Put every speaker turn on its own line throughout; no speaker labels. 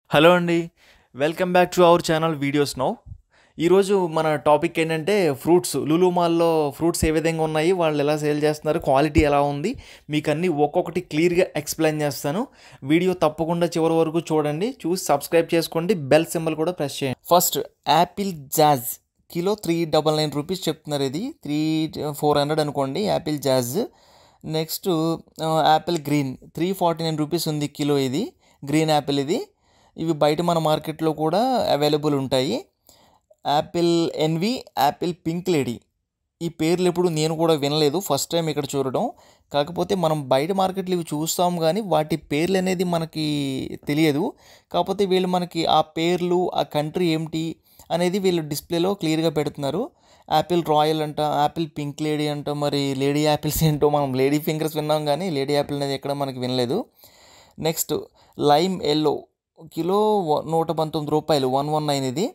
hello అండి welcome back to our channel videos now ఈరోజు మన టాపిక్ ఏంటంటే ఫ్రూట్స్ లులు మాల్లో ఫ్రూట్స్ ఏ విధంగా ఉన్నాయి వాళ్ళు ఎలా సేల్ చేస్తున్నారు క్వాలిటీ ఎలా ఉంది మీకు అన్ని ఒక్కొక్కటి క్లియర్గా ఎక్స్ప్లెయిన్ చేస్తాను వీడియో తప్పకుండా చివరి వరకు చూడండి చూసి సబ్స్క్రైబ్ చేసుకోండి బెల్ సింబల్ కూడా ప్రెస్ చేయండి first apple jazz kilo three double nine rupees చెప్తున్నారు ఇది త్రీ ఫోర్ హండ్రెడ్ అనుకోండి apple jazz next apple green three forty nine rupees ఉంది కిలో ఇది గ్రీన్ యాపిల్ ఇది ఇవి బయట మన మార్కెట్లో కూడా అవైలబుల్ ఉంటాయి apple envy apple pink lady ఈ పేర్లు ఎప్పుడు నేను కూడా వినలేదు ఫస్ట్ టైం ఇక్కడ చూడడం కాకపోతే మనం బయట మార్కెట్లు ఇవి చూస్తాం కానీ వాటి పేర్లు అనేది మనకి తెలియదు కాకపోతే వీళ్ళు మనకి ఆ పేర్లు ఆ కంట్రీ ఏమిటి అనేది వీళ్ళు డిస్ప్లేలో క్లియర్గా పెడుతున్నారు యాపిల్ రాయల్ అంట యాపిల్ పింక్ లేడీ అంట మరి లేడీ యాపిల్స్ ఏంటో మనం లేడీ ఫింగర్స్ విన్నాం కానీ లేడీ యాపిల్ అనేది ఎక్కడ మనకి వినలేదు నెక్స్ట్ లైమ్ ఎల్లో కిలో వ- నూట పంతొమ్మిది రూపాయలు వన్ వన్ నైన్ ఇది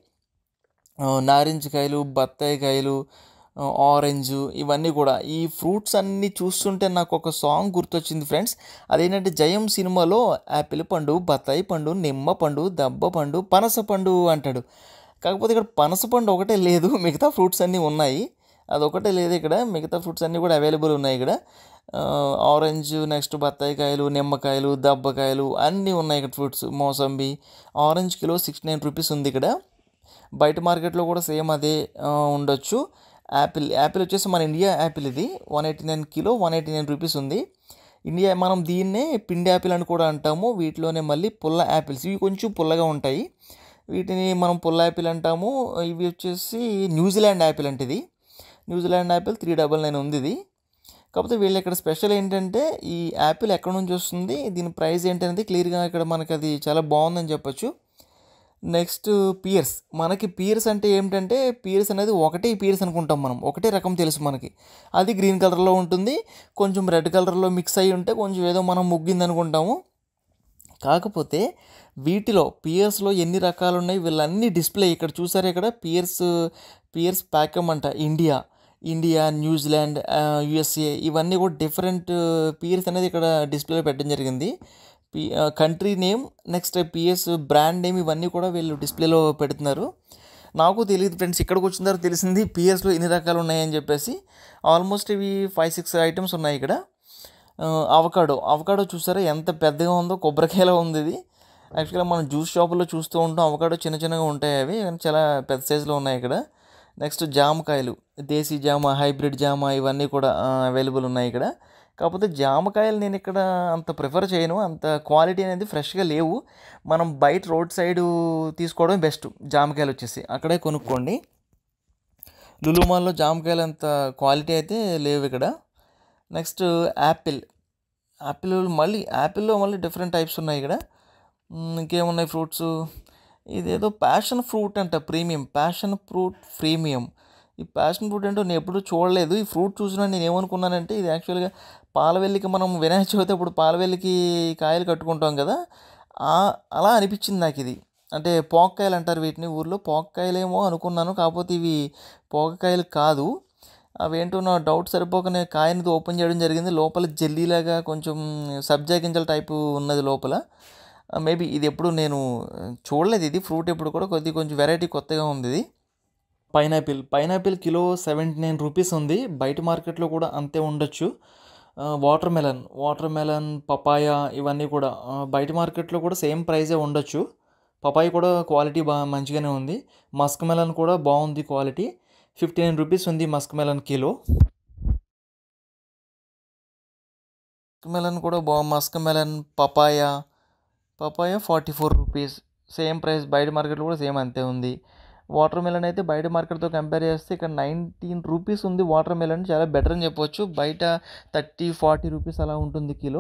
ఆ, నారింజకాయలు బత్తాయి కాయలు ఆ, ఆరెంజ్ ఇవన్నీ కూడా ఈ ఫ్రూట్స్ అన్నీ చూస్తుంటే నాకు ఒక సాంగ్ గుర్తొచ్చింది ఫ్రెండ్స్ అదేంటంటే జయం సినిమాలో యాపిల్ పండు బత్తాయి పండు నిమ్మ పండు దబ్బ పండు పనస పండు అంటాడు కాకపోతే ఇక్కడ పనస పండు ఒకటే లేదు మిగతా ఫ్రూట్స్ అన్నీ ఉన్నాయి అదొకటే లేదు ఇక్కడ మిగతా ఫ్రూట్స్ అన్నీ కూడా అవైలబుల్ ఉన్నాయి ఇక్కడ ఆ, ఆరెంజ్ నెక్స్ట్ బత్తాయి కాయలు నిమ్మకాయలు దబ్బకాయలు అన్నీ ఉన్నాయి ఇక్కడ fruits mosambi orange kilo sixty nine rupees ఉంది ఇక్కడ బయట మార్కెట్లో కూడా సేమ్ అదే ఆ, ఉండొచ్చు యాపిల్ యాపిల్ వచ్చేసి మన ఇండియా యాపిల్ ఇది one eighty nine kilo one eighty nine rupees ఉంది ఇండియా మనం దీన్నే పిండి యాపిల్ అని కూడా అంటాము వీటిలోనే మళ్ళీ పుల్ల యాపిల్స్ ఇవి కొంచెం పుల్లగా ఉంటాయి వీటిని మనం పుల్ల యాపిల్ అంటాము ఇవి వచ్చేసి న్యూజిలాండ్ యాపిల్ అంటే ఇది New Zealand apple three double nine ఉంది ఇది కాకపోతే వీళ్ళు ఇక్కడ స్పెషల్ ఏంటంటే ఈ యాపిల్ ఎక్కడ నుంచి వస్తుంది దీని ప్రైస్ ఏంటనేది క్లియర్గా ఇక్కడ మనకి అది చాలా బాగుందని చెప్పొచ్చు నెక్స్ట్ పియర్స్ మనకి పియర్స్ అంటే ఏమిటంటే పియర్స్ అనేది ఒకటే పియర్స్ అనుకుంటాం మనం ఒకటే రకం తెలుసు మనకి అది గ్రీన్ కలర్లో ఉంటుంది కొంచెం రెడ్ కలర్లో మిక్స్ అయ్యి ఉంటే కొంచెం ఏదో మనం ముగ్గింది అనుకుంటాము కాకపోతే వీటిలో పియర్స్లో ఎన్ని రకాలు ఉన్నాయి వీళ్ళన్నీ డిస్ప్లే ఇక్కడ చూసారు ఇక్కడ పియర్స్ పియర్స్ ప్యాకమ్ అంట ఇండియా ఇండియా న్యూజిలాండ్ యుఎస్ఏ ఇవన్నీ కూడా డిఫరెంట్ పియర్స్ అనేది ఇక్కడ డిస్ప్లేలో పెట్టడం జరిగింది P country name next P S brand name ఇవన్నీ కూడా వీళ్ళు డిస్ప్లేలో పెడుతున్నారు నాకు తెలియదు ఫ్రెండ్స్ ఇక్కడికి వచ్చిన తర్వాత తెలిసింది పిఎస్లో ఎన్ని రకాలు ఉన్నాయని చెప్పేసి ఆల్మోస్ట్ ఇవి ఫైవ్ సిక్స్ ఐటమ్స్ ఉన్నాయి ఇక్కడ అవకాడో అవకాడో చూసారా ఎంత పెద్దగా ఉందో కొబ్బరికాయలో ఉంది ఇది యాక్చువల్గా మనం జ్యూస్ షాపుల్లో చూస్తూ ఉంటాం అవకాడో చిన్న చిన్నగా ఉంటాయి అవి కానీ చాలా పెద్ద సైజులో ఉన్నాయి ఇక్కడ నెక్స్ట్ జామకాయలు దేశీ జామ హైబ్రిడ్ జామ ఇవన్నీ కూడా అవైలబుల్ ఉన్నాయి ఇక్కడ కాకపోతే జామకాయలు నేను ఇక్కడ అంత ప్రిఫర్ చేయను అంత క్వాలిటీ అనేది ఫ్రెష్గా లేవు మనం బయట రోడ్ సైడ్ తీసుకోవడం బెస్ట్ జామకాయలు వచ్చేసి అక్కడే కొనుక్కోండి లులుమాల్లో జామకాయలు అంత క్వాలిటీ అయితే లేవు ఇక్కడ నెక్స్ట్ యాపిల్ యాపిల్ మళ్ళీ యాపిల్లో మళ్ళీ డిఫరెంట్ టైప్స్ ఉన్నాయి ఇక్కడ మ్, ఇంకేమున్నాయి ఫ్రూట్స్ ఇదేదో ప్యాషన్ ఫ్రూట్ అంట ప్రీమియం ప్యాషన్ ఫ్రూట్ ప్రీమియం ఈ ప్యాషన్ ఫ్రూట్ ఏంటో నేను ఎప్పుడూ చూడలేదు ఈ ఫ్రూట్ చూసినా నేను ఏమనుకున్నానంటే ఇది యాక్చువల్గా పాలవెల్లికి మనం వినాయక చవితి అప్పుడు పాలవెల్లికి కాయలు కట్టుకుంటాం కదా ఆ- అలా అనిపించింది నాకు ఇది అంటే పోక్కాయలు అంటారు వీటిని ఊర్లో పోక్కాయలేమో అనుకున్నాను కాకపోతే ఇవి పోకకాయలు కాదు అవేంటో నా డౌట్ సరిపోకనే కాయనిది ఓపెన్ చేయడం జరిగింది లోపల జెల్లీలాగా కొంచెం సబ్జా గింజల టైపు ఉన్నది లోపల మేబీ ఇది ఎప్పుడు నేను ఆ, చూడలేదు ఇది ఫ్రూట్ ఎప్పుడు కూడా కొద్ది కొంచెం వెరైటీ కొత్తగా ఉంది ఇది pineapple pineapple kilo seventy nine rupees ఉంది బయట మార్కెట్లో కూడా అంతే ఉండొచ్చు watermelon watermelon papaya ఇవన్నీ కూడా ఆ, బయట మార్కెట్లో కూడా సేమ్ ప్రైజే ఉండొచ్చు పపాయ కూడా క్వాలిటీ బాగా మంచిగానే ఉంది మస్క్ మెలన్ కూడా బాగుంది క్వాలిటీ ఫిఫ్టీ నైన్ రూపీస్ ఉంది muskmelon kilo muskmelon కూడా బా muskmelon papaya papaya forty four rupees same price బయట మార్కెట్లో కూడా సేమ్ అంతే ఉంది వాటర్ మెలన్ అయితే బయట మార్కెట్తో కంపేర్ చేస్తే ఇక్కడ నైన్టీన్ రూపీస్ ఉంది వాటర్ మెలన్ చాలా బెటర్ అని చెప్పొచ్చు బయట థర్టీ ఫార్టీ రూపీస్ అలా ఉంటుంది కిలో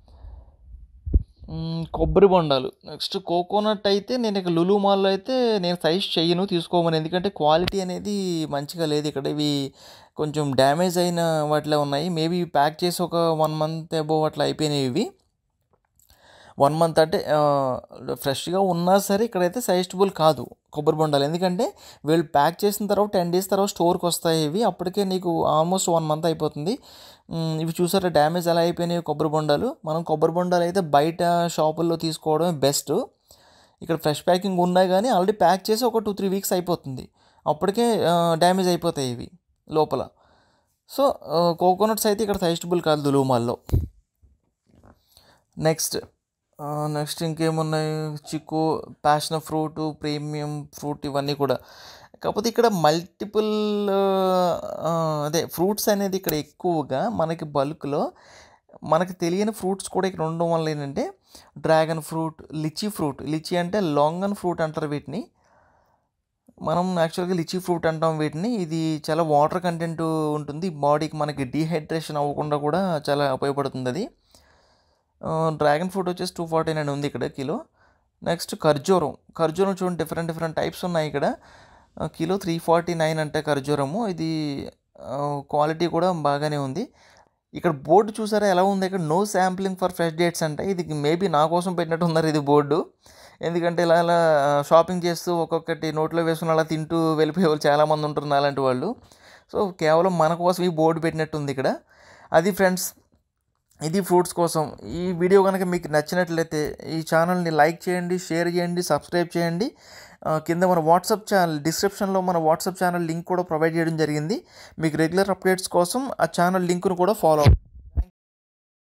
మ్మ్, కొబ్బరి బొండాలు నెక్స్ట్ కోకోనట్ అయితే నేను ఇక లులు మాల్లో అయితే నేను సైజ్ చెయ్యను తీసుకోమని ఎందుకంటే క్వాలిటీ అనేది మంచిగా లేదు ఇక్కడ ఇవి కొంచెం డ్యామేజ్ అయిన వాటిలో ఉన్నాయి మేబీ ప్యాక్ చేసి ఒక వన్ మంత్ అబోవ్ అట్లా అయిపోయినాయి ఇవి వన్ మంత్ అంటే ఫ్రెష్గా ఉన్నా సరే ఇక్కడైతే సజెస్టబుల్ కాదు కొబ్బరి బొండాలు ఎందుకంటే వీళ్ళు ప్యాక్ చేసిన తర్వాత టెన్ డేస్ తర్వాత స్టోర్కి వస్తాయి ఇవి అప్పటికే నీకు ఆల్మోస్ట్ వన్ మంత్ అయిపోతుంది మ్, ఇవి చూసారా డ్యామేజ్ ఎలా అయిపోయినాయి కొబ్బరి బొండాలు మనం కొబ్బరి బొండాలు అయితే బయట షాపుల్లో తీసుకోవడమే బెస్ట్ ఇక్కడ ఫ్రెష్ ప్యాకింగ్ ఉన్నా కానీ ఆల్రెడీ ప్యాక్ చేసి ఒక టూ త్రీ వీక్స్ అయిపోతుంది అప్పటికే డ్యామేజ్ అయిపోతాయి ఇవి లోపల సో కోకోనట్స్ అయితే ఇక్కడ సజెస్టబుల్ కాదు దులుమాల్లో నెక్స్ట్ నెక్స్ట్ ఇంకేమున్నాయి చిక్కు ప్యాషన్ ఫ్రూట్ ప్రీమియం ఫ్రూట్ ఇవన్నీ కూడా కాకపోతే ఇక్కడ మల్టిపుల్ అదే ఫ్రూట్స్ అనేది ఇక్కడ ఎక్కువగా మనకి బల్క్లో మనకి తెలియని ఫ్రూట్స్ కూడా ఇక్కడ ఉండడం వల్ల ఏంటంటే dragon fruit lychee fruit lychee అంటే లాంగన్ ఫ్రూట్ అంటారు వీటిని మనం యాక్చువల్గా లిచీ ఫ్రూట్ అంటాం వీటిని ఇది చాలా వాటర్ కంటెంట్ ఉంటుంది బాడీకి మనకి డీహైడ్రేషన్ అవ్వకుండా కూడా చాలా ఉపయోగపడుతుంది అది డ్రాగన్ ఫ్రూట్ వచ్చేసి టూ ఫార్టీ నైన్ ఉంది ఇక్కడ కిలో నెక్స్ట్ ఖర్జూరం ఖర్జూరం చూడండి డిఫరెంట్ డిఫరెంట్ టైప్స్ ఉన్నాయి ఇక్కడ కిలో త్రీ ఫార్టీ నైన్ అంటే ఖర్జూరము ఇది క్వాలిటీ కూడా బాగానే ఉంది ఇక్కడ బోర్డు చూసారా ఎలా ఉంది ఇక్కడ no sampling for fresh dates అంటే ఇది మేబీ నా కోసం పెట్టినట్టు ఉన్నారు ఇది బోర్డు ఎందుకంటే ఇలా అలా షాపింగ్ చేస్తూ ఒక్కొక్కటి నోట్లో వేసుకుని అలా తింటూ వెళ్ళిపోయే వాళ్ళు చాలామంది ఉంటున్నారు అలాంటి వాళ్ళు సో కేవలం మన కోసం ఈ బోర్డు పెట్టినట్టు ఉంది ఇక్కడ అది ఫ్రెండ్స్ ఇది ఫ్రూట్స్ కోసం ఈ వీడియో కనుక మీకు నచ్చినట్లయితే ఈ ఛానల్ని లైక్ చేయండి షేర్ చేయండి సబ్స్క్రైబ్ చేయండి కింద మన వాట్సాప్ ఛానల్ డిస్క్రిప్షన్లో మన వాట్సాప్ ఛానల్ లింక్ కూడా ప్రొవైడ్ చేయడం జరిగింది మీకు రెగ్యులర్ అప్డేట్స్ కోసం ఆ ఛానల్ లింక్ను కూడా ఫాలో అవ్వండి